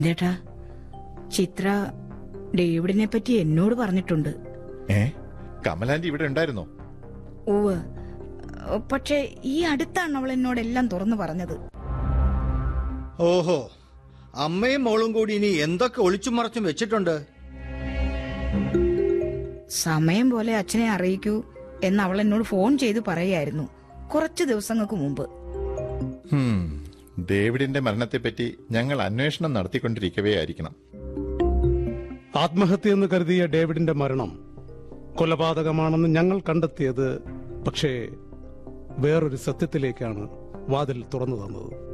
ചേട്ടാ ചിത്ര ഡേവിഡിനെ പറ്റി എന്നോട് പറഞ്ഞിട്ടുണ്ട് ഏ കമലാന്റി ഇവിടെ ഉണ്ടായിരുന്നോ ഉവ് പക്ഷെ ഈ അടുത്താണ് അവൾ എന്നോട് എല്ലാം തുറന്നു പറഞ്ഞത് ഓഹോ അമ്മയും മോളും കൂടി ഇനി എന്തൊക്കെ ഒളിച്ചും മറച്ചും വെച്ചിട്ടുണ്ട് സമയം പോലെ അച്ഛനെ അറിയിക്കൂ എന്ന് അവൾ എന്നോട് ഫോൺ ചെയ്ത് പറയായിരുന്നു കുറച്ച് ദിവസങ്ങൾക്ക് മുമ്പ് ഹും, ഡേവിഡിന്റെ മരണത്തെപ്പറ്റി ഞങ്ങൾ അന്വേഷണം നടത്തിക്കൊണ്ടിരിക്കവേ ആയിരിക്കണം ആത്മഹത്യയെന്ന് കരുതിയ ഡേവിഡിന്റെ മരണം കൊലപാതകമാണെന്ന് ഞങ്ങൾ കണ്ടെത്തിയത് പക്ഷേ വേറൊരു സത്യത്തിലേക്കാണ് വാതിൽ തുറന്നു തന്നത്